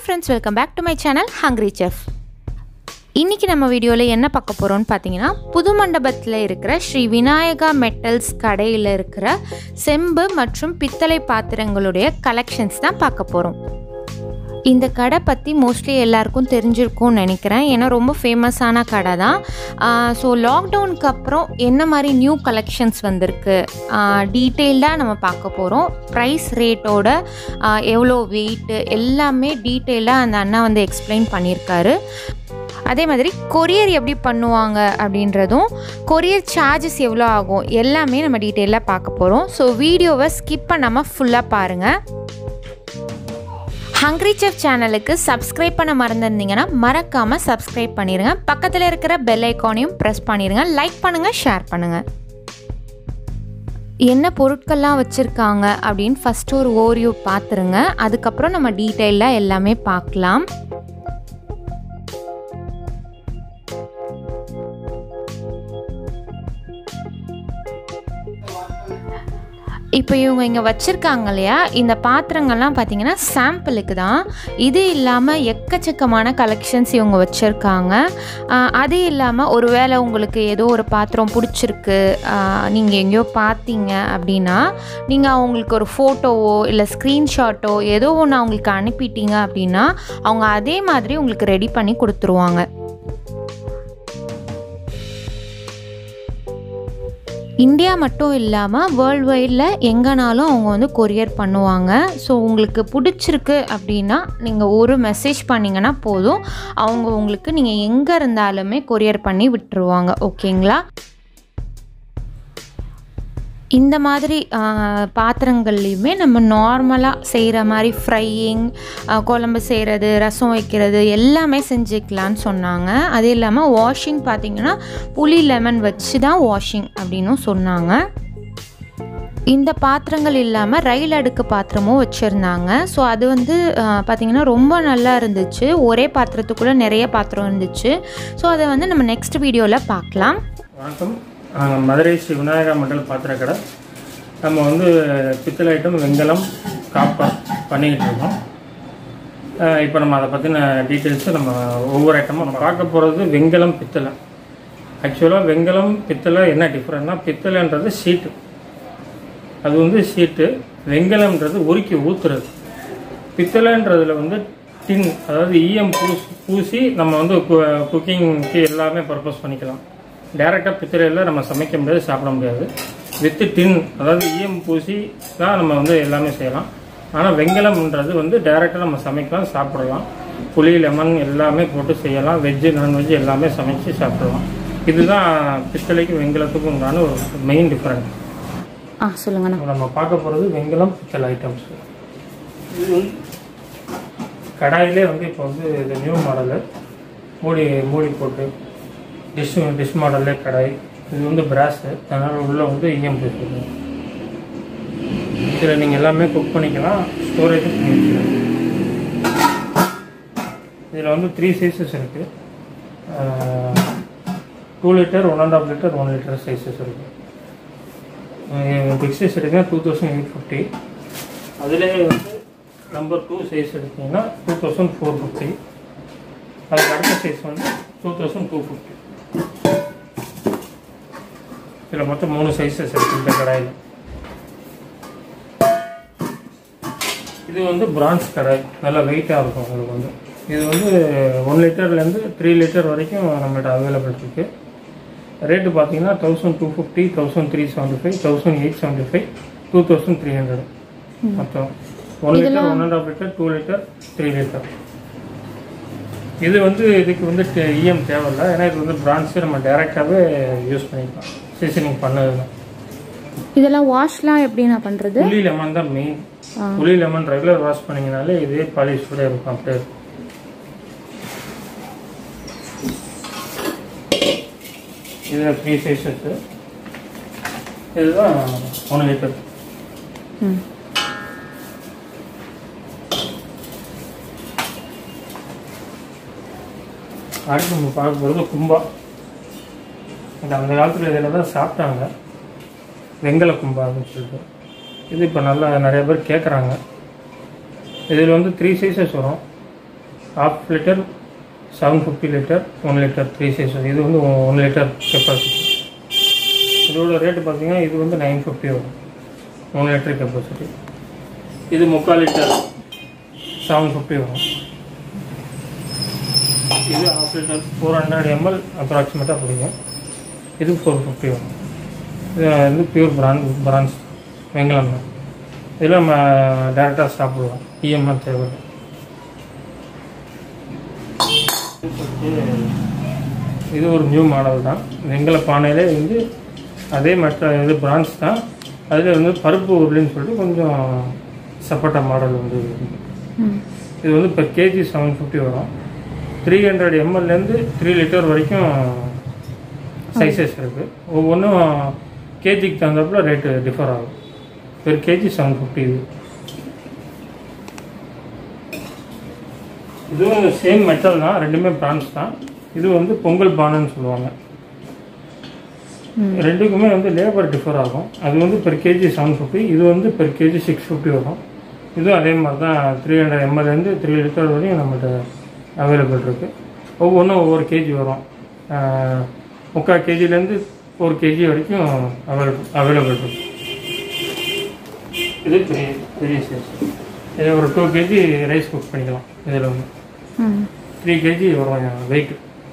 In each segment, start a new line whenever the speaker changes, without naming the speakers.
Friends welcome back to my channel hungry chef இன்றைக்கி நம்ம வீடியோவில் என்ன பார்க்க போகிறோம்னு பார்த்தீங்கன்னா புது மண்டபத்தில் இருக்கிற ஸ்ரீ விநாயகா மெட்டல்ஸ் கடையில் இருக்கிற செம்பு மற்றும் பித்தளை பாத்திரங்களுடைய கலெக்ஷன்ஸ் தான் பார்க்க போகிறோம் இந்த கடை பற்றி மோஸ்ட்லி எல்லாருக்கும் தெரிஞ்சிருக்கும்னு நினைக்கிறேன் ஏன்னா ரொம்ப ஃபேமஸான கடை தான் ஸோ லாக்டவுனுக்கு அப்புறம் என்ன மாதிரி நியூ கலெக்ஷன்ஸ் வந்திருக்கு டீட்டெயில்டாக நம்ம பார்க்க போகிறோம் ப்ரைஸ் ரேட்டோட எவ்வளோ வெயிட்டு எல்லாமே டீட்டெயிலாக அந்த அண்ணா வந்து எக்ஸ்பிளைன் பண்ணியிருக்காரு அதே மாதிரி கொரியர் எப்படி பண்ணுவாங்க அப்படின்றதும் கொரியர் சார்ஜஸ் எவ்வளோ ஆகும் எல்லாமே நம்ம டீட்டெயிலாக பார்க்க போகிறோம் ஸோ வீடியோவை ஸ்கிப் பண்ணாமல் ஃபுல்லாக பாருங்கள் ஹங்க்ரி செஃப் சேனலுக்கு சப்ஸ்கிரைப் பண்ண மறந்துருந்தீங்கன்னா மறக்காமல் சப்ஸ்கிரைப் பண்ணிடுங்க பக்கத்தில் இருக்கிற பெல் ஐக்கானையும் ப்ரெஸ் பண்ணிடுங்க லைக் பண்ணுங்கள் ஷேர் பண்ணுங்கள் என்ன பொருட்கள்லாம் வச்சுருக்காங்க அப்படின்னு ஃபஸ்ட்டு ஒரு ஓரியோ பார்த்துருங்க அதுக்கப்புறம் நம்ம டீட்டெயிலாக எல்லாமே பார்க்கலாம் இப்போ இவங்க இங்கே வச்சுருக்காங்க இல்லையா இந்த பாத்திரங்கள்லாம் பார்த்தீங்கன்னா சாம்பிளுக்கு தான் இது இல்லாமல் எக்கச்சக்கமான கலெக்ஷன்ஸ் இவங்க வச்சுருக்காங்க அது இல்லாமல் ஒருவேளை உங்களுக்கு ஏதோ ஒரு பாத்திரம் பிடிச்சிருக்கு நீங்கள் எங்கேயோ பார்த்தீங்க அப்படின்னா நீங்கள் அவங்களுக்கு ஒரு ஃபோட்டோவோ இல்லை ஸ்க்ரீன்ஷாட்டோ ஏதோ ஒன்று அவங்களுக்கு அனுப்பிட்டீங்க அப்படின்னா அவங்க அதே மாதிரி உங்களுக்கு ரெடி பண்ணி கொடுத்துருவாங்க இந்தியா மட்டும் இல்லாமல் வேர்ல்டு வைடில் எங்கேனாலும் அவங்க வந்து கொரியர் பண்ணுவாங்க ஸோ உங்களுக்கு பிடிச்சிருக்கு அப்படின்னா நீங்கள் ஒரு மெசேஜ் பண்ணிங்கன்னா போதும் அவங்க உங்களுக்கு நீங்கள் எங்கே இருந்தாலுமே கொரியர் பண்ணி விட்டுருவாங்க ஓகேங்களா இந்த மாதிரி பாத்திரங்கள்லையுமே நம்ம நார்மலாக செய்கிற மாதிரி ஃப்ரையிங் குழம்பு செய்கிறது ரசம் வைக்கிறது எல்லாமே செஞ்சுக்கலான்னு சொன்னாங்க அது இல்லாமல் வாஷிங் பார்த்திங்கன்னா புளி லெமன் வச்சு தான் வாஷிங் அப்படின்னும் சொன்னாங்க இந்த பாத்திரங்கள் இல்லாமல் ரயில் அடுக்கு பாத்திரமும் வச்சுருந்தாங்க ஸோ அது வந்து பார்த்திங்கன்னா ரொம்ப நல்லா இருந்துச்சு ஒரே பாத்திரத்துக்குள்ளே நிறைய பாத்திரம் இருந்துச்சு ஸோ அதை வந்து நம்ம நெக்ஸ்ட் வீடியோவில் பார்க்கலாம்
வணக்கம் மதுரை ஸ்ரீ விநாயகா மண்டல் பாத்திர கடை நம்ம வந்து பித்தளை ஐட்டம் வெங்கலம் காப்பர் பண்ணிக்கிட்டு இருக்கோம் இப்போ நம்ம அதை பற்றின டீட்டெயில்ஸு நம்ம ஒவ்வொரு ஐட்டமும் நம்ம பார்க்க போகிறது வெங்கலம் பித்தளை ஆக்சுவலாக வெங்கலம் பித்தளை என்ன டிஃப்ரெண்ட்னா பித்தளைன்றது ஷீட்டு அது வந்து ஷீட்டு வெங்கலம்ன்றது உருக்கி ஊற்றுறது பித்தளைன்றதுல வந்து டின் அதாவது ஈயம் பூசி பூசி நம்ம வந்து குக்கிங்க்கு எல்லாமே பர்பஸ் பண்ணிக்கலாம் டேரெக்டாக பித்தளையில் நம்ம சமைக்க முடியாது சாப்பிட முடியாது வித்து டின் அதாவது ஈயம் பூசி தான் நம்ம வந்து எல்லாமே செய்யலாம் ஆனால் வெங்கலம்ன்றது வந்து டேரெக்டாக நம்ம சமைக்கலாம் சாப்பிடலாம் புளி லெமன் எல்லாமே போட்டு செய்யலாம் வெஜ்ஜு நான்வெஜ் எல்லாமே சமைச்சு சாப்பிடலாம் இதுதான் பித்தளைக்கு வெங்கலத்துக்கும் உண்டான ஒரு மெயின் டிஃப்ரெண்ட்
ஆ சொல்லுங்கண்ணா
நம்ம பார்க்க போகிறது வெங்கலம் பித்தளை ஐட்டம்ஸ் இது வந்து கடாயிலே வந்து இப்போ வந்து இது நியூ மாடலு மூடி மூடி போட்டு டிஷ் டிஷ் மாடல்லே கடாய் இது வந்து பிராஸு அதனால் உள்ளே வந்து இஎம் இருக்குது இதில் நீங்கள் எல்லாமே குக் பண்ணிக்கலாம் ஸ்டோரேஜ் பண்ணி வச்சுக்கலாம் இதில் வந்து த்ரீ சைஸஸ் இருக்குது two litre one and half litre one litre sizes இருக்குது பிக் சைஸ் எடுத்தீங்கன்னா டூ தௌசண்ட் எயிட் ஃபிஃப்டி அதிலே வந்து நம்பர் டூ சைஸ் எடுத்தீங்கன்னா டூ தௌசண்ட் ஃபோர் ஃபிஃப்டி அதுக்கு அடுத்த சைஸ் வந்து டூ தௌசண்ட் டூ ஃபிஃப்டி இதில் மொத்தம் மூணு சைஸஸ் இருக்குது இந்த கடாயில் இது வந்து பிரான்ஸ் கடாய் நல்லா வெயிட்டாக இருக்கும் உங்களுக்கு வந்து இது வந்து ஒன் லிட்டர்லேருந்து த்ரீ லிட்டர் வரைக்கும் நம்மள்ட்ட அவைலபிள் இருக்குது ரேட்டு பார்த்தீங்கன்னா thousand two fifty thousand three seventy five thousand eight seventy five two thousand three hundred மொத்தம் one litre one and half litre two litre three litre இது வந்து இதுக்கு வந்து இஎம் தேவையில்லை ஏன்னா இது வந்து பிரான்ஸே நம்ம டைரெக்டாகவே யூஸ் பண்ணிக்கலாம் சீசனிங் பண்ணதுன்னா
இதெல்லாம் வாஷ்லாம் எப்படி நான் பண்ணுறது
புளி லெமன் தான் மெயின் புளி லெமன் ரெகுலர் வாஷ் பண்ணிங்கனாலே இதே பாலிஷோட இருக்கும் அப்படியே இதில் த்ரீ சைஸஸ் இதுதான் ஒன் லிட்டர்
ம்
அடுத்து நம்ம பார்க்க போகிறது கும்பா இந்த அந்த காலத்தில் இதில் தான் சாப்பிட்டாங்க வெங்கல கும்பா அப்படின்னு சொல்லிட்டு இது இப்போ நல்லா நிறைய பேர் கேட்குறாங்க இதில் வந்து த்ரீ சைஸஸ் வரும் half litre seven fifty litre one litre three size இது வந்து ஒன் லிட்டர் கெப்பாசிட்டி இதோட ரேட்டு பார்த்தீங்கன்னா இது வந்து நைன் ஃபிஃப்டி வரும் ஒன் லிட்டர் கெப்பாசிட்டி இது முக்கால் லிட்டர் செவன் ஃபிஃப்டி வரும் இது half litre four hundred ML அப்ராக்சிமேட்டாக பிடிக்கும் இது ஃபோர் ஃபிஃப்டி வரும் இது வந்து பியூர் பிராண்ட் பிரான்ஸ் வெங்கலம் தான் இதில் நம்ம டேரெக்டாக சாப்பிடுவோம் இஎம்ஆர் தேவை இது ஒரு நியூ மாடல் தான் வெங்கல பானையிலே வந்து அதே மற்ற இது பிரான்ஸ் தான் அதில் வந்து பருப்பு உருளைன்னு சொல்லிட்டு கொஞ்சம் சப்போட்டா மாடல் வந்து இருக்கு.
ம்
இது வந்து இப்போ கேஜி செவன் ஃபிஃப்டி வரும் த்ரீ ஹண்ட்ரட் எம்எல்லேருந்து த்ரீ லிட்டர் வரைக்கும் சைஸஸ் இருக்குது ஒவ்வொன்றும் கேஜிக்கு தகுந்தாப்புல ரேட்டு டிஃபர் ஆகும் பெர் கேஜி செவன் ஃபிஃப்டி இது இதுவும் சேம் மெட்டல் தான் ரெண்டுமே பிரான்ஸ் தான் இது வந்து பொங்கல் பானைன்னு சொல்லுவாங்க
ம்
ரெண்டுக்குமே வந்து லேபர் டிஃபர் ஆகும் அது வந்து பெர் கேஜி செவன் ஃபிஃப்டி இது வந்து பெர் கேஜி சிக்ஸ் ஃபிஃப்டி வரும் இதுவும் அதே மாதிரி தான் த்ரீ ஹண்ட்ரட் எம்எல்லேருந்து த்ரீ லிட்டர் வரையும் நம்மகிட்ட அவைலபிள் இருக்குது ஒவ்வொன்றும் ஒவ்வொரு கேஜி வரும் ஆஹ், முக்கால் கேஜிலேருந்து ஒரு கேஜி வரைக்கும் அவைலபிள் அவைலபிள் இருக்கு இது பெரிய பெரிய சைஸ் இது ஒரு டூ கேஜி ரைஸ் குக் பண்ணிக்கலாம் இதில் வந்து
ம்
த்ரீ கேஜி வரும் வெயிட்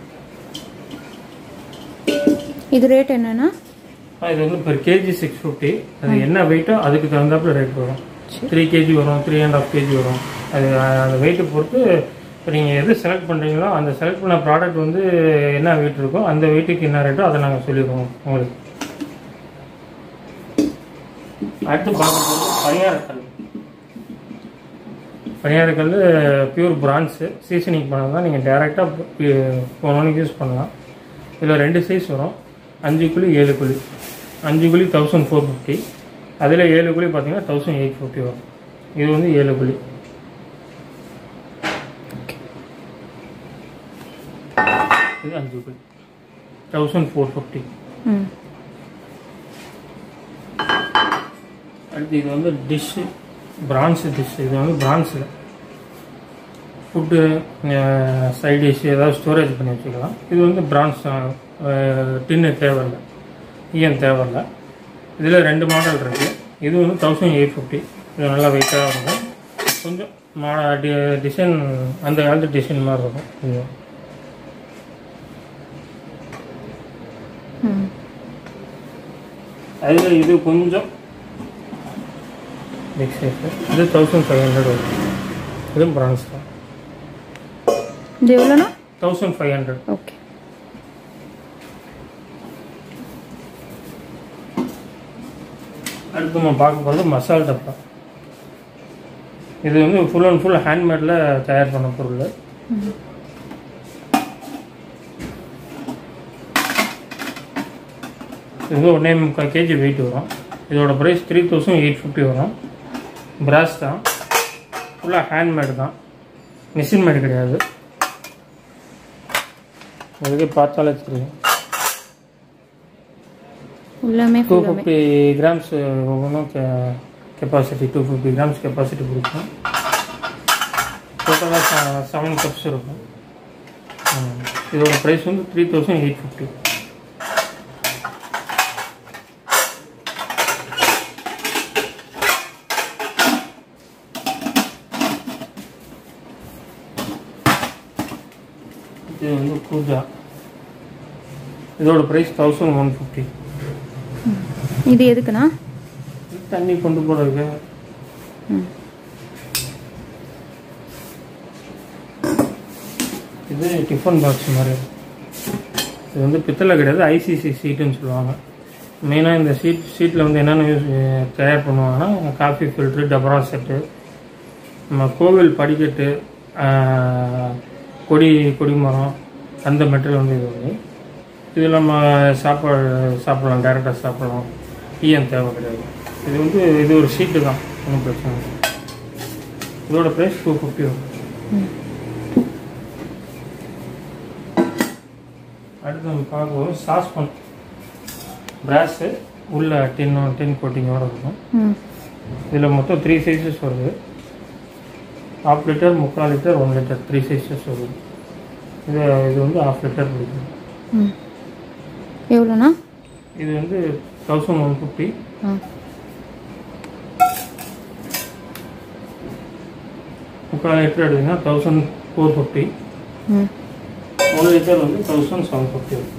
இது ரேட் என்னன்னா
இது வந்து பெர் கேஜி சிக்ஸ் ஃபிஃப்டி அது என்ன வெயிட்டோ அதுக்கு தகுந்தாப்புல ரேட் வரும் த்ரீ கேஜி வரும் த்ரீ அண்ட் ஆஃப் கேஜி வரும் அது அஹ், அந்த வெயிட்டை பொறுத்து இப்போ நீங்கள் எது செலக்ட் பண்ணுறீங்களோ அந்த செலக்ட் பண்ண ப்ராடக்ட் வந்து என்ன வெயிட் இருக்கோ அந்த வெயிட்டுக்கு என்ன ரேட்டோ அதை நாங்கள் சொல்லிடுவோம் உங்களுக்கு அடுத்து பார்க்கும்போது பணியாரக்கல் பணியாரக்கல் பியூர் பிரான்ஸு சீசனிங் பண்ணது தான் நீங்கள் டேரெக்டாக போனோன்னு யூஸ் பண்ணலாம் இதில் ரெண்டு சைஸ் வரும் அஞ்சு குழி ஏழு குழி அஞ்சு குழி தௌசண்ட் ஃபோர் ஃபிஃப்டி அதில் ஏழு குழி பார்த்தீங்கன்னா தௌசண்ட் எயிட் ஃபிஃப்டி வரும் இது வந்து ஏழு குழி இது அஞ்சு குழி தௌசண்ட் ஃபோர் ஃபிஃப்டி
ம்
அடுத்து இது வந்து டிஷ்ஷு பிரான்ஸ் டிஷ் இது வந்து பிரான்ஸில் ஃபுட்டு சைட் டிஷ் ஏதாவது ஸ்டோரேஜ் பண்ணி வச்சுக்கலாம் இது வந்து பிரான்ஸ் டின்னு தேவையில்லை ஈயம் தேவையில்லை இதில் ரெண்டு மாடல் இருக்குது இது வந்து தௌசண்ட் எயிட் ஃபிஃப்டி இது நல்லா வெயிட்டாக இருக்கும் கொஞ்சம் மா டி டிசைன் அந்த காலத்து டிசைன் மாதிரி இருக்கும் இது
ம்
அதில் இது கொஞ்சம் பிக் சைஸ் இது தௌசண்ட் ஃபைவ் ஹண்ட்ரட் வரும் இதுவும் பிரான்ஸ் தான்
இது எவ்வளோண்ணா
தௌசண்ட் ஃபைவ் ஹண்ட்ரட்
ஓகே
அடுத்து நம்ம பார்க்க போகிறது மசால் டப்பா இது வந்து ஃபுல் அண்ட் ஃபுல் ஹேண்ட்மேடில் தயார் பண்ண பொருள் இது வந்து ஒன்றே முக்கால் கேஜி வெயிட் வரும் இதோட price three thousand eight fifty வரும் பிராஸ் தான் ஃபுல்லாக ஹேண்ட்மேடு தான் மிஷின் மேடு கிடையாது உங்களுக்கு பார்த்தாலே தெரியும்
உள்ளமே
டூ
ஃபுல்லாமே
ஃபிஃப்டி கிராம்ஸ் ஒவ்வொன்றும் capacity two fifty grams capacity கொடுக்கும் டோட்டலாக செவன் கப்ஸ் இருக்கும் ம். இதோட ப்ரைஸ் வந்து த்ரீ தௌசண்ட் எயிட் ஃபிஃப்டி இது வந்து பூஜா இதோட ப்ரைஸ் தௌசண்ட் ஒன் ஃபிஃப்டி
இது எதுக்குண்ணா
தண்ணி கொண்டு போகிறதுக்கு
ம்
இது டிஃபன் பாக்ஸ் மாதிரி இது வந்து பித்தளை கிடையாது ஐசிசி சீட்டுன்னு சொல்லுவாங்க மெயினாக இந்த சீட் சீட்டில் வந்து என்னென்ன யூஸ் தயார் பண்ணுவாங்கன்னா காஃபி ஃபில்ட்ரு டபரா செட்டு நம்ம கோவில் படிக்கட்டு ஆஹ், கொடி கொடிமரம் அந்த மெட்டீரியல் வந்து இது வந்து இது நம்ம சாப்பாடு சாப்பிடலாம் டேரெக்டாக சாப்பிடலாம் ஈயம் தேவை கிடையாது இது வந்து இது ஒரு ஷீட்டு தான் ஒன்றும் பிரச்சனை இல்லை இதோட ப்ரைஸ் டூ ஃபிஃப்டி வரும் அடுத்து நம்ம பார்க்க போகிறோம் சாஸ்பன் பிராஸு உள்ள டின் டின் கோட்டிங்கோட இருக்கும்
ம்
இதில் மொத்தம் த்ரீ சைஸஸ் வருது ஹாஃப் லிட்டர் முக்கால் litre one litre three sizes வரும் இது இது வந்து ஹாஃப் லிட்டர் பிடிக்கும்
ம் எவ்வளோண்ணா
இது வந்து தௌசண்ட் ஒன் ஃபிஃப்டி
ஆ
முக்கால் லிட்டர் எடுத்தீங்கன்னா தௌசண்ட் ஃபோர் ஃபிஃப்டி
ம்
ஒன் லிட்டர் வந்து தௌசண்ட் செவன் ஃபிஃப்டி வரும்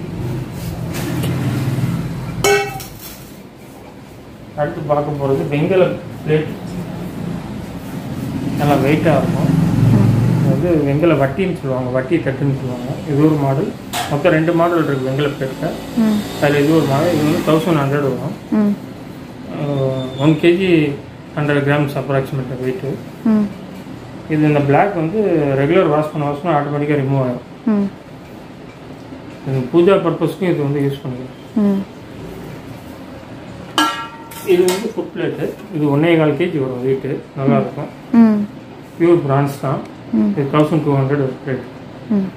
அடுத்து பார்க்க போகிறது வெங்கல பிளேட் நல்லா வெயிட்டாக இருக்கும் இது வந்து வெங்கல வட்டின்னு சொல்லுவாங்க வட்டி தட்டுன்னு சொல்லுவாங்க இது ஒரு மாடல் மொத்தம் ரெண்டு மாடல் இருக்குது வெங்கல பிளேட்டில்
ம்
அதில் இது ஒரு மாடல் இது வந்து தௌசண்ட் ஹண்ட்ரட் வரும்
ம்
one KG hundred grams approximate weight
ம்
இது இந்த Black வந்து ரெகுலர் வாஷ் பண்ண வாஷ் பண்ண ஆட்டோமேட்டிக்காக ரிமூவ் ஆகும்
ம்
இது பூஜா பர்பஸ்க்கும் இது வந்து யூஸ் பண்ணிக்கலாம்
ம்
இது வந்து ஃபுட் பிளேட்டு இது ஒன்றே கால் கேஜி வரும் வெயிட்டு நல்லா இருக்கும்
ம்
பியூர் பிரான்ஸ் தான்
ம்
இது தௌசண்ட் டூ ஹண்ட்ரட் ஒரு பிளேட்
ம்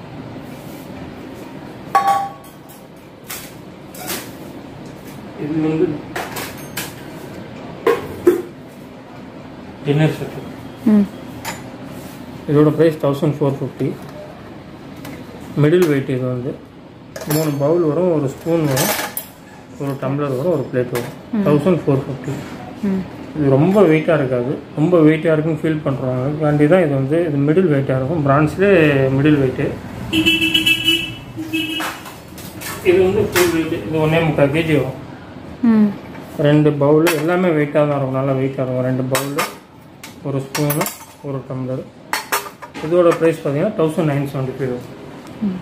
இது வந்து டின்னர் செட்டு
ம்
இதோட price thousand four fifty middle weight இது வந்து மூணு பவுல் வரும் ஒரு ஸ்பூன் வரும் ஒரு டம்ளர் வரும் ஒரு பிளேட் வரும் தௌசண்ட் ஃபோர் ஃபிஃப்டி
ம்
இது ரொம்ப வெயிட்டாக இருக்காது ரொம்ப வெயிட்டாக இருக்குன்னு ஃபீல் பண்ணுறவங்க வேண்டி தான் இது வந்து இது மிடில் வெயிட்டாக இருக்கும் பிரான்ஸ்லேயே மிடில் வெயிட்டு இது வந்து ஃபுல் வெயிட் இது ஒன்றே முக்கால் கேஜி வரும்
ம்
ரெண்டு பவுலு எல்லாமே வெயிட்டாக தான் இருக்கும் நல்லா வெயிட்டாக இருக்கும் ரெண்டு பவுலு ஒரு ஸ்பூனு ஒரு டம்ளர் இதோட ப்ரைஸ் பார்த்தீங்கன்னா தௌசண்ட் நைன் செவன்ட்டி ஃபைவ் வரும்
ம்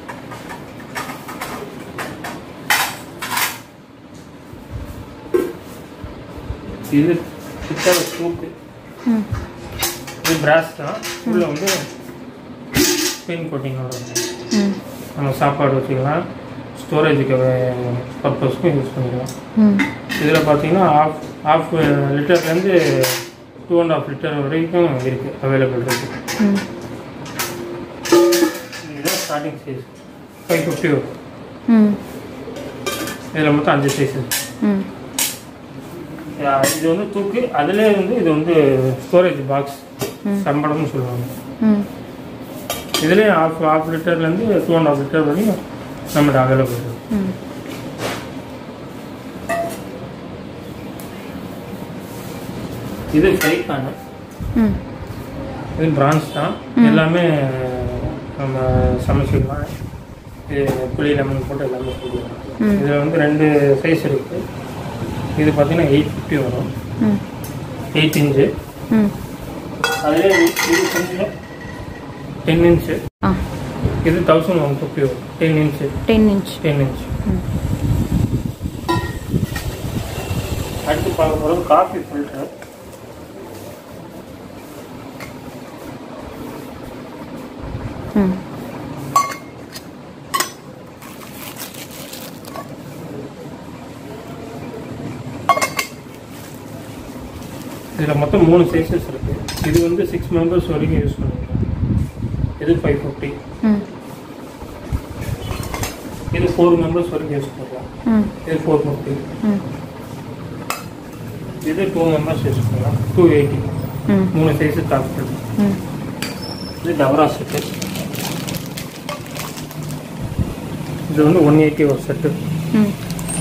இது பித்தளை சூப்பு
ம்
இது பிராஸ் தான் உள்ள வந்து ஸ்பின் கோட்டிங்கோட இருக்கும்
ம்
நம்ம சாப்பாடு வச்சுக்கலாம் ஸ்டோரேஜுக்கு பர்பஸ்க்கும் யூஸ் பண்ணிக்கலாம்
ம்
இதில் பார்த்தீங்கன்னா ஆஃப் ஆஃப் லிட்டர்லேருந்து டூ அண்ட் ஆஃப் லிட்டர் வரைக்கும் இருக்குது அவைலபிள் இருக்குது
ம்
இதுதான் ஸ்டார்டிங் சைஸ் ஃபைவ் ஃபிஃப்டி வரும்
ம்
இதில் மொத்தம் அஞ்சு சைஸ்
ம்
இது வந்து தூக்கு அதிலே வந்து இது வந்து ஸ்டோரேஜ் பாக்ஸ் சம்பளம்னு சொல்லுவாங்க
ம்
இதுலேயே ஆஃப் ஆஃப் லிட்டர்லேருந்து டூ அண்ட் ஆஃப் லிட்டர் வரைக்கும் நம்மகிட்ட அவைலபிள் இருக்குது
ம்
இது ஃப்ரை பேனு
ம்
இது பிரான்ஸ் தான் எல்லாமே நம்ம சமைச்சிக்கலாம் இது புளி லெமன் போட்டு எல்லாமே செய்யலாம்
ம்.
இதில் வந்து ரெண்டு சைஸ் இருக்குது இது பார்த்தீங்கன்னா எயிட் ஃபிஃப்டி வரும்
ம்
எயிட் இன்ச்சு
ம்
அதிலே இது கொஞ்சம் டென் இன்ச்சு
ஆ
இது தௌசண்ட் ஒன் ஃபிஃப்டி வரும் ten inch
ten inch
ten inch
ம்
அடுத்து பார்க்க போகிறது காஃபி ஃபில்டர்
ம்
இதில் மொத்தம் மூணு சைஸஸ் இருக்குது இது வந்து சிக்ஸ் மெம்பர்ஸ் வரைக்கும் யூஸ் பண்ணிக்கலாம் இது ஃபைவ் ஃபிஃப்டி
ம்
இது ஃபோர் மெம்பர்ஸ் வரைக்கும் யூஸ் பண்ணலாம்
ம்
இது ஃபோர் ஃபிஃப்டி
ம்
இது டூ மெம்பர்ஸ் யூஸ் பண்ணலாம் டூ எயிட்டி
ம்
மூணு சைஸு டாப்
ம்
இது டவரா செட்டு இது வந்து ஒன் எயிட்டி ஒரு செட்டு
ம்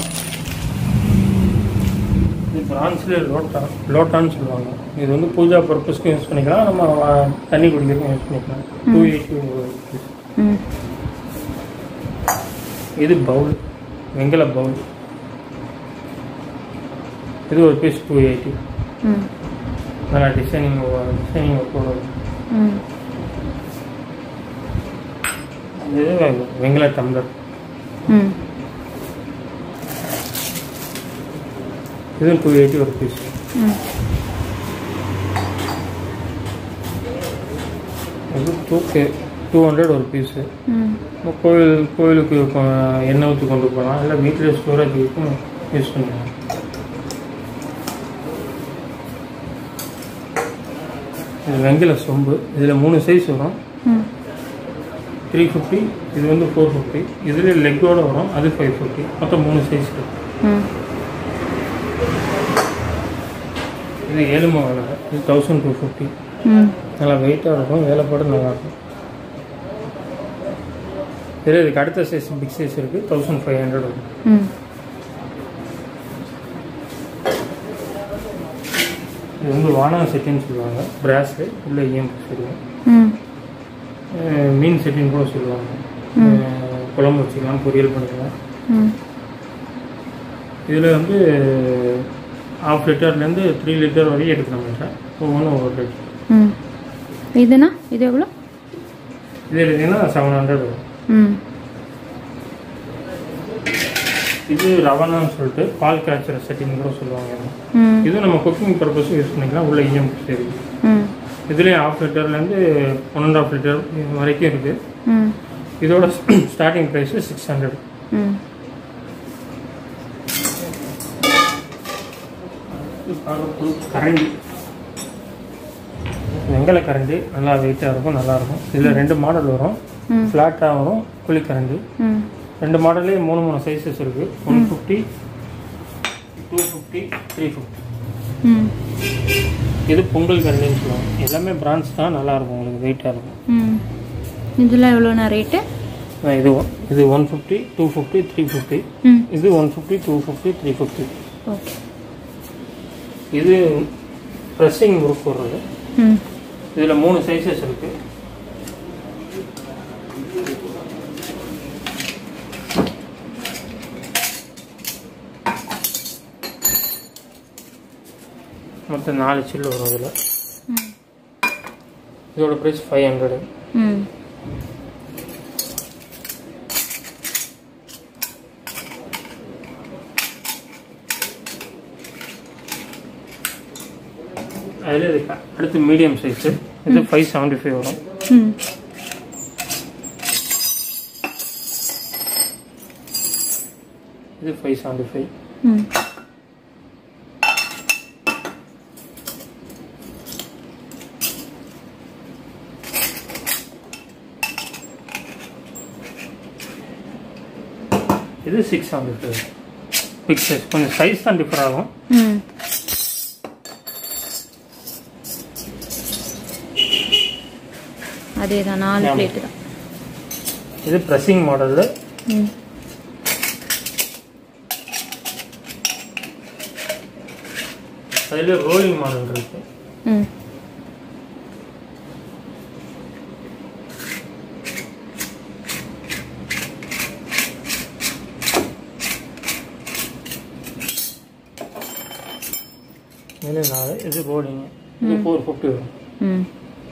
இது பிரான்ஸ்லேயே லோட்டா லோட்டான்னு சொல்லுவாங்க இது வந்து பூஜா பர்பஸ்க்கும் யூஸ் பண்ணிக்கலாம் நம்ம வா- தண்ணி குடிக்கிறதுக்கும் யூஸ் பண்ணிக்கலாம் டூ எயிட்டி
ம்
இது பவுல் வெங்கல பவுல் இது ஒரு பீஸ் டூ எயிட்டி
ம்
நல்லா டிசைனிங் டிசைனிங் ஒர்க்கோட இருக்கும்.
ம்
இது வெங்கல டம்ளர்
ம்
இது டூ எயிட்டி ஒரு பீஸ்
ம்
இது தூக்கு டூ ஹண்ட்ரட் ஒரு பீஸு
ம்
கோயில் கோயிலுக்கு கொ- எண்ணெய் ஊற்றி கொண்டு போகலாம் இல்லை வீட்டில் ஸ்டோரேஜுக்கும் யூஸ் பண்ணலாம் இது வெங்கல சொம்பு இதில் மூணு சைஸ் வரும்
ம்
த்ரீ ஃபிஃப்டி இது வந்து ஃபோர் ஃபிஃப்டி இதில் லெக்கோட வரும் அது ஃபைவ் ஃபிஃப்டி மொத்தம் மூணு சைஸ் இருக்கு
ம்
இது ஏழுமா விலை இது தௌசண்ட் டூ ஃபிஃப்டி
ம்
நல்லா வெயிட்டாக இருக்கும் வேலைப்பாடு நல்லாயிருக்கும் இதில் இதுக்கு அடுத்த சைஸ் பிக் சைஸ் இருக்குது தௌசண்ட் ஃபைவ் ஹண்ட்ரட் வரும்
ம்
இது வந்து வானா செட்டின்னு சொல்லுவாங்க பிராஸ்ல உள்ள இஎம் சொல்லுவாங்க
ம்
அஹ் மீன் செட்டின்னு கூட சொல்லுவாங்க அஹ் குழம்பு வச்சுக்கலாம் பொரியல் பண்ணிக்கலாம்
ம்
இதில் வந்து ஹாஃப் லிட்டர்லேருந்து த்ரீ லிட்டர் வரையும் எடுக்கலாம் மாட்டேன் ஒவ்வொன்றும் ஒவ்வொரு லிட்டர்
ம் இதுனா இது எவ்வளோ
இது எடுத்தீங்கன்னா செவன் ஹண்ட்ரட் வரும்
ம்
இது ரவனான்னு சொல்லிட்டு பால் காய்ச்சற செட்டிங் கூட சொல்லுவாங்க
ம்
இது நம்ம குக்கிங் பர்பஸும் யூஸ் பண்ணிக்கலாம் உள்ள இஎம் சரி
ம்
இதுலேயும் ஹாஃப் லிட்டர்லேருந்து ஒன் அண்ட் ஆஃப் லிட்டர் வரைக்கும் இருக்குது
ம்
இதோட ஸ்டார்டிங் ப்ரைஸு சிக்ஸ் ஹண்ட்ரட்
ம்
கரண்டி வெங்கல கரண்டி நல்லா வெயிட்டாக இருக்கும் நல்லாயிருக்கும் இதில் ரெண்டு மாடல் வரும்
ம்.
ஃப்ளாட்டாக வரும் குழி கரண்டி
ம்
ரெண்டு மாடல்லேயே மூணு மூணு சைஸஸ் இருக்குது one fifty two fifty three fifty
ம்
இது பொங்கல் கரண்டின்னு சொல்லுவாங்க எல்லாமே பிராண்ட்ஸ் தான் நல்லாயிருக்கும் உங்களுக்கு வெயிட்டாக இருக்கும்
ம் இதெல்லாம் எவ்வளோண்ணா ரேட்டு
ஆ, இது one- இது one fifty two fifty three fifty
ம்
இது one fifty two fifty three fifty
okay
இது ப்ரெஸ்ஸிங் ஒர்க் வர்றது
ம்
இதில் மூணு சைஸஸ் இருக்குது மொத்தம் நாலு சில்லு வரும் இதில்
ம்
இதோட ப்ரைஸ் ஃபைவ் ஹண்ட்ரடு
ம்
அதில் இது க- அடுத்து மீடியம் சைஸு இது ஃபைவ் செவன்ட்டி ஃபைவ் வரும்
ம்
இது ஃபைவ் செவன்ட்டி ஃபைவ்
ம்
இது six seventy five big size கொஞ்சம் சைஸ் தான் டிஃபர் ஆகும்
ம் அதே தான் நாலு
ஆமா.
பிளேட்டு தான்
இது ப்ரெஸ்ஸிங் மாடலில்
ம்
அதில் ரோலிங் மாடல் இருக்குது
ம்
மேலே நாலு இது ரோலிங் இது ஃபோர் ஃபிஃப்டி வரும்
ம்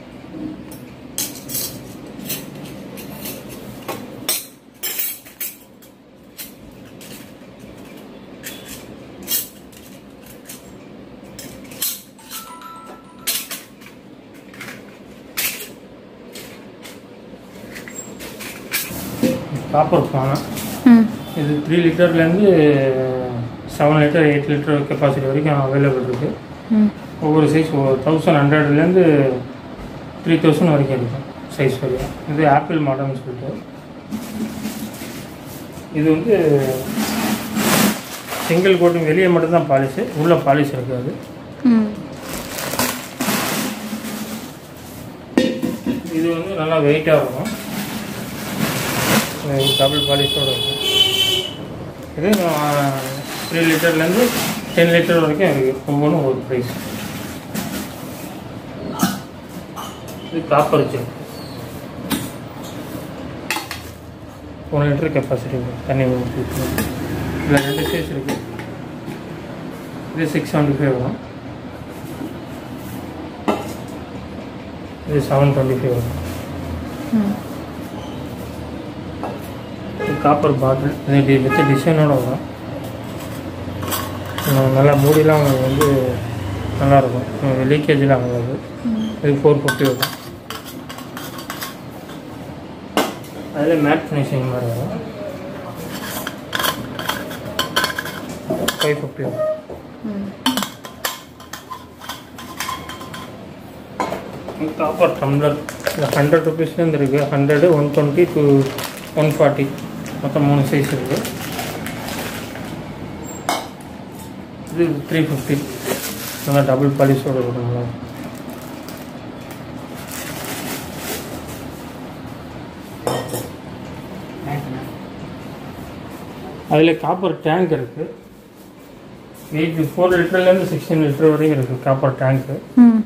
காப்பர் பானை
ம்
இது த்ரீ லிட்டர்லேருந்து seven litre eight litre capacity வரைக்கும் அவைலபிள் இருக்குது
ம்
ஒவ்வொரு சைஸ் தௌசண்ட் ஹண்ட்ரட்லேருந்து த்ரீ தௌசண்ட் வரைக்கும் இருக்கும் சைஸ் வரைக்கும் இது ஆப்பிள் மாடல்னு சொல்லிட்டு இது வந்து சிங்கிள் கோட்டிங் வெளியே மட்டும்தான் பாலிஷு உள்ளே பாலிஷ் இருக்காது
ம்
இது வந்து நல்லா வெயிட்டாக இருக்கும் டபுள் பாலிஷோடு இருக்கும் இது த்ரீ லிட்டர்லேருந்து டென் லிட்டர் வரைக்கும் இருக்குது ஒவ்வொன்றும் ஒரு ப்ரைஸ் இது காப்பர் ஜெல் ஒன் லிட்டர் கெப்பாசிட்டி தண்ணி ஊற்றி இதில் ரெண்டு சைஸ் இருக்குது இது சிக்ஸ் செவன்ட்டி ஃபைவ் வரும் இது செவன் டுவெண்ட்டி ஃபைவ் வரும்
ம்
இது காப்பர் பாட்டில் இது டி- வித் டிசைனோட வரும் உம், நல்லா மூடிலாம் உங்களுக்கு வந்து நல்லாயிருக்கும் லீக்கேஜ்லாம் ஆகாது இது ஃபோர் ஃபிஃப்டி வரும் அதில் மேட் ஃபினிஷிங் மாதிரி வரும் ஃபைவ் ஃபிஃப்டி வரும்
ம்
காப்பர் டம்ளர் இது ஹண்ட்ரட் ருபீஸ்லேருந்து இருக்குது hundred one twenty two one forty மொத்தம் மூணு சைஸ் இருக்குது இது த்ரீ ஃபிஃப்டி நல்லா டபுள் பாலிஷோடு இருக்கும் நல்லா அதில் காப்பர் டேங்க் இருக்குது எயிட் ஃபோர் லிட்டர்லேருந்து சிக்ஸ்டீன் லிட்டர் வரைக்கும் இருக்குது காப்பர் டேங்க்கு
ம்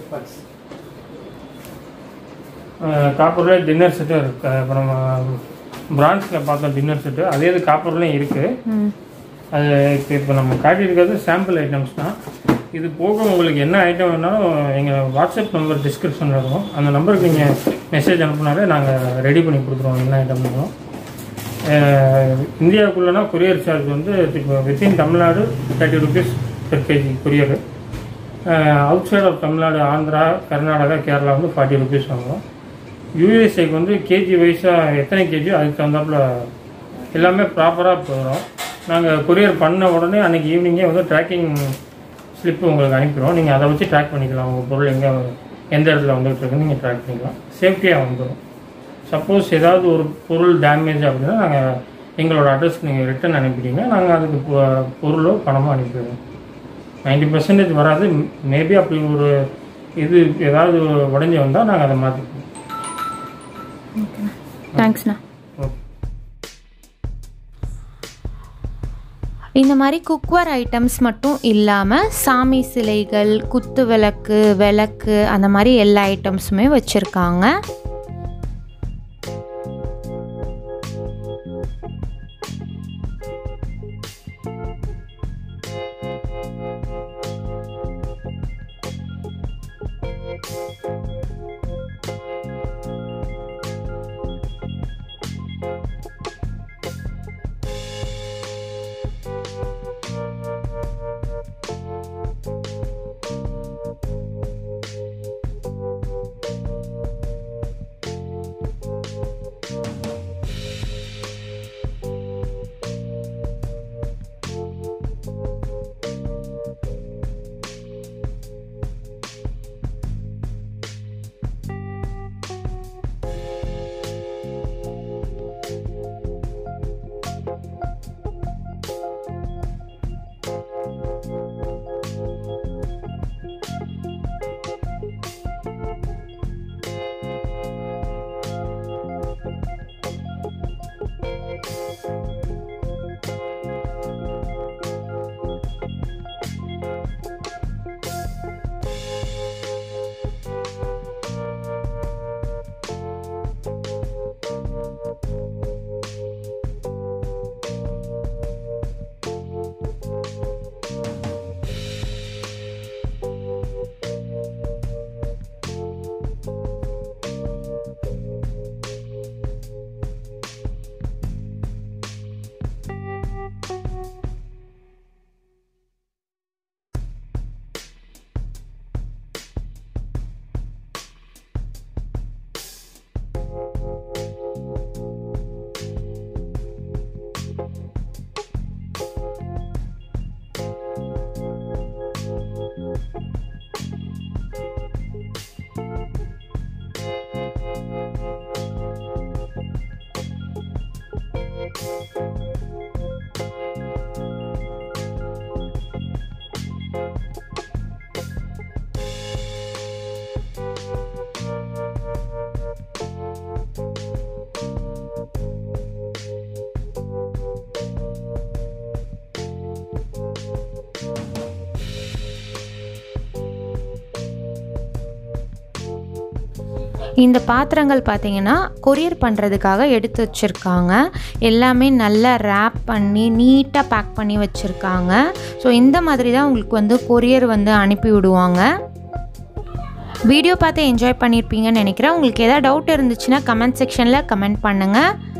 காப்பரில் டின்னர் செட்டும் இருக்குது இப்போ நம்ம பிரான்ஸில் பார்த்தோம் டின்னர் செட்டு அதே இது காப்பர்லேயும் இருக்குது
ம்
அது இப்போ இப்போ நம்ம காட்டியிருக்கிறது சாம்பிள் ஐட்டம்ஸ் தான் இது போக உங்களுக்கு என்ன ஐட்டம் வேணாலும் எங்கள் வாட்ஸ்அப் நம்பர் டிஸ்கிரிப்ஷனில் இருக்கும் அந்த நம்பருக்கு நீங்கள் மெசேஜ் அனுப்புனாலே நாங்கள் ரெடி பண்ணி கொடுத்துருவோம் என்ன ஐட்டம் வேணும் இந்தியாவுக்குள்ளனா கொரியர் சார்ஜ் வந்து இப்போ within Tamil Nadu thirty rupees per KG courier outside of Tamil Nadu Andhra Karnataka Kerala வந்து ஃபார்ட்டி ருபீஸ் வாங்குவோம் யூஎஸ்ஏக்கு வந்து கேஜி வைஸாக எத்தனை கேஜியோ அதுக்கு தகுந்தாப்புல எல்லாமே ப்ராப்பராக போயிடும் நாங்கள் கொரியர் பண்ண உடனே அன்றைக்கி ஈவினிங்கே வந்து ட்ராக்கிங் ஸ்லிப்பு உங்களுக்கு அனுப்பிடுவோம் நீங்கள் அதை வச்சு ட்ராக் பண்ணிக்கலாம் உங்கள் பொருள் எங்கே எந்த இடத்துல வந்துகிட்டு இருக்குன்னு நீங்கள் ட்ராக் பண்ணிக்கலாம் சேஃப்டியாக வந்துடும் சப்போஸ் ஏதாவது ஒரு பொருள் டேமேஜ் அப்படின்னா நாங்கள் எங்களோட அட்ரஸ்க்கு நீங்கள் ரிட்டர்ன் அனுப்பிட்டீங்கன்னா நாங்கள் அதுக்கு பொ- பொருளோ பணமோ அனுப்பிடுவோம் நைன்டி பர்சன்டேஜ் வராது மேபி அப்படி ஒரு இது ஏதாவது உடஞ்சி வந்தால் நாங்கள் அதை மாற்றிக்குவோம்
தேங்க்ஸ்ண்ணா
ஓகே
இந்த மாதிரி குக்வேர் ஐட்டம்ஸ் மட்டும் இல்லாமல் சாமி சிலைகள் குத்து விளக்கு விளக்கு அந்த மாதிரி எல்லா ஐட்டம்ஸுமே வச்சுருக்காங்க இந்த பாத்திரங்கள் பார்த்தீங்கன்னா கொரியர் பண்ணுறதுக்காக எடுத்து வச்சுருக்காங்க எல்லாமே நல்லா ரேப் பண்ணி நீட்டாக பேக் பண்ணி வச்சுருக்காங்க ஸோ இந்த மாதிரி தான் உங்களுக்கு வந்து கொரியர் வந்து அனுப்பி விடுவாங்க வீடியோ பார்த்து என்ஜாய் பண்ணியிருப்பீங்கன்னு நினைக்கிறேன் உங்களுக்கு எதாவது டவுட் இருந்துச்சுன்னா கமெண்ட் செக்ஷனில் கமெண்ட் பண்ணுங்கள்